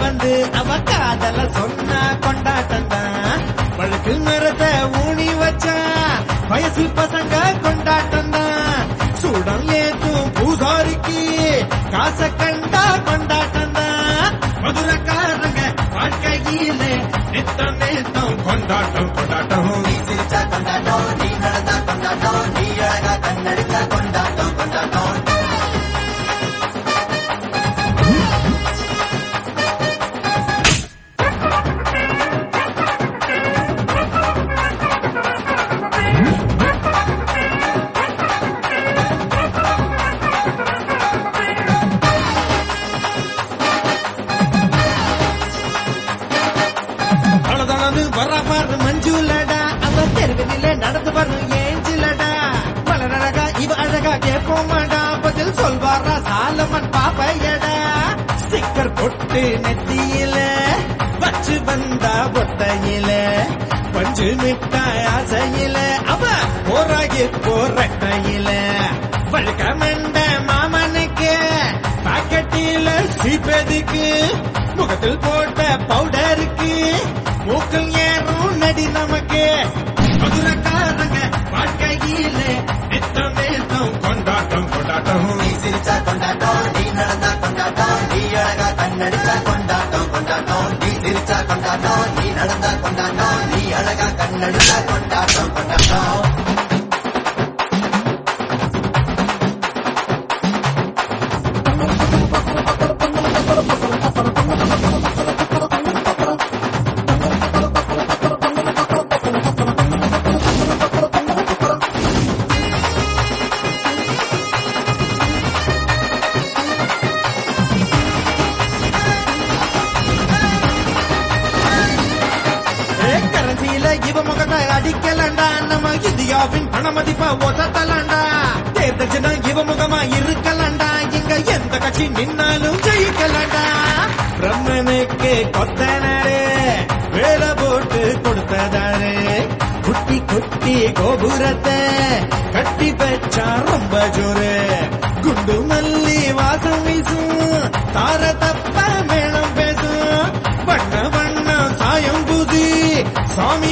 வந்து அவ காதல சொன்னா கொண்டாட்டம் தான் வழுக்கு மரத்தை ஊனி வச்சா வயசு பசங்க கொண்டாட்டம் தான் சூடம் ஏத்தும் பூசாரிக்கு காசை கண்டா கொண்டாட்டம் தான் மதுரக்காரங்க வாழ்க்கையில நித்தம் நித்தம் கொண்டாட்டம் கொண்டாட்டம் நீ சிரிச்சா கொண்டாட்டம் நீ நடந்தா கொண்டாட்டம் நீ அழகா கண்ணெடுத்தா கொண்டாட்டம் கொண்டாட்டம் அழதளது வரப்பாரு மஞ்சுலடா அவ தெருவினிலே நடந்து வரும் ஏஞ்சிலடா மலரழகா இவ அழகா கேட்போமாடா பதில் சொல்வாரா சாலமன் பாப்பையடா ஸ்டிக்கர் பொட்டு நெத்தியில வச்சு வந்தா பொட்டையில பஞ்சு மிட்டாய் ஆசையில அவ போராகி போரட்டையில வழுக்க மண்ட மாமனுக்கு பாக்கெட்டில சீப்பெதுக்கு முகத்தில் போட்ட பவுடருக்கு மூக்கில் ஏறும் நடி நமக்கு மதுரக்காரங்க வாழ்க்கையில நித்தம் நித்தம் கொண்டாட்டம் கொண்டாட்டம் நீ சிரிச்சா கொண்டாட்டம் நீ நடந்தா கொண்டாட்டம் நீ அழகா கண்ணெடுத்தா கொண்டாட்டம் கொண்டாட்டம் நீ சிரிச்சா கொண்டாட்டம் நீ நடந்தா கொண்டாட்டம் நீ அழகா கண்ணெடுத்தா கொண்டாட்டம் கொண்டாட்டம் கரன்சியில இவ முகத்தை அடிக்கலண்டா நம்ம இந்தியாவின் பண மதிப்ப ஒசத்தலண்டா தேர்தல் இவ முகமா இருக்கலண்டா இங்க எந்த கட்சி நின்னாலும் ஜெயிக்கலண்டா பிரம்மனுக்கு கொத்தனாரு வேலை போட்டு கொடுத்ததாரு குட்டி குட்டி கோபுரத்தை கட்டி வச்சா ரொம்ப ஜோரு குண்டு மல்லி வாசம் வீசும் தார தப்ப மேளம் பேசும் வண்ண வண்ண சாயம் பூசி சாமி